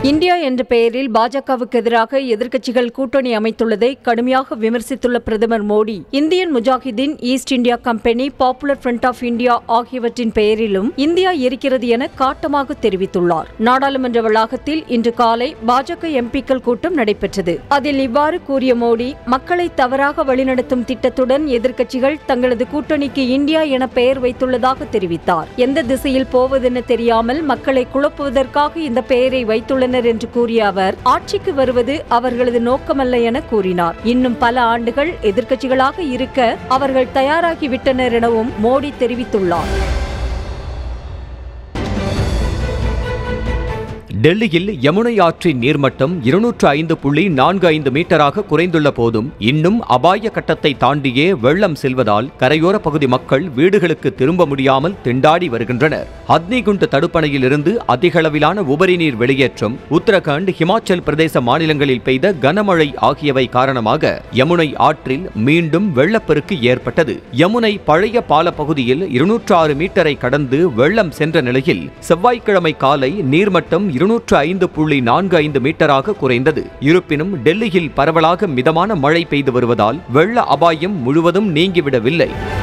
India என்ற பெயரில் பாஜகவுக்கு எதிராக எதிர்க்கட்சிகள் கூட்டணி அமைத்துள்ளதை கடுமையாக விமர்சித்துள்ள பிரதமர் Modi Indian Mujahideen East India Company Popular Front of India ஆகியவற்றின் பெயரிலும் இந்தியா இருக்கிறது என காட்டமாக தெரிவித்துள்ளார் நாடாளுமன்ற வளாகத்தில் இன்று காலை பாஜக எம்பிக்கள் கூட்டம் நடைபெற்றது அதில் இவ்வாறு கூறிய மோடி மக்களை தவறாக வழிநடத்தும் திட்டத்துடன் எதிர்க்கட்சிகள் தங்களது கூட்டணிக்கு இந்தியா என பெயர் வைத்துள்ளதாக தெரிவித்தார் எந்த திசையில் போவதென தெரியாமல் மக்களை குழப்புவதற்காக இந்த பெயரை வைத்துள்ளனர் என்று கூறிய அவர் ஆட்சிக்கு வருவது அவர்களது நோக்கமல்ல என கூறினார் இன்னும் பல ஆண்டுகள் எதிர்க்கட்சிகளாக இருக்க அவர்கள் தயாராகிவிட்டனர் எனவும் மோடி தெரிவித்துள்ளார் டெல்லியில் யமுனை ஆற்றின் நீர்மட்டம் இருநூற்று ஐந்து புள்ளி நான்கு ஐந்து மீட்டராக குறைந்துள்ள போதும் இன்னும் அபாய கட்டத்தை தாண்டியே வெள்ளம் செல்வதால் கரையோர பகுதி மக்கள் வீடுகளுக்கு திரும்ப முடியாமல் திண்டாடி வருகின்றனர் அக்னிகுண்ட் தடுப்பணையில் இருந்து அதிகளவிலான உபரி நீர் வெளியேற்றம் உத்தரகாண்ட் ஹிமாச்சல் பிரதேச மாநிலங்களில் பெய்த கனமழை ஆகியவை காரணமாக யமுனை ஆற்றில் மீண்டும் வெள்ளப்பெருக்கு ஏற்பட்டது யமுனை பழைய பால பகுதியில் இருநூற்று ஆறு மீட்டரை கடந்து வெள்ளம் சென்ற நிலையில் செவ்வாய்க்கிழமை காலை நீர்மட்டம் இருநூற்று ஐந்து புள்ளி நான்கு ஐந்து மீட்டராக குறைந்தது இருப்பினும் டெல்லியில் பரவலாக மிதமான மழை பெய்து வருவதால் வெள்ள அபாயம் முழுவதும் நீங்கிவிடவில்லை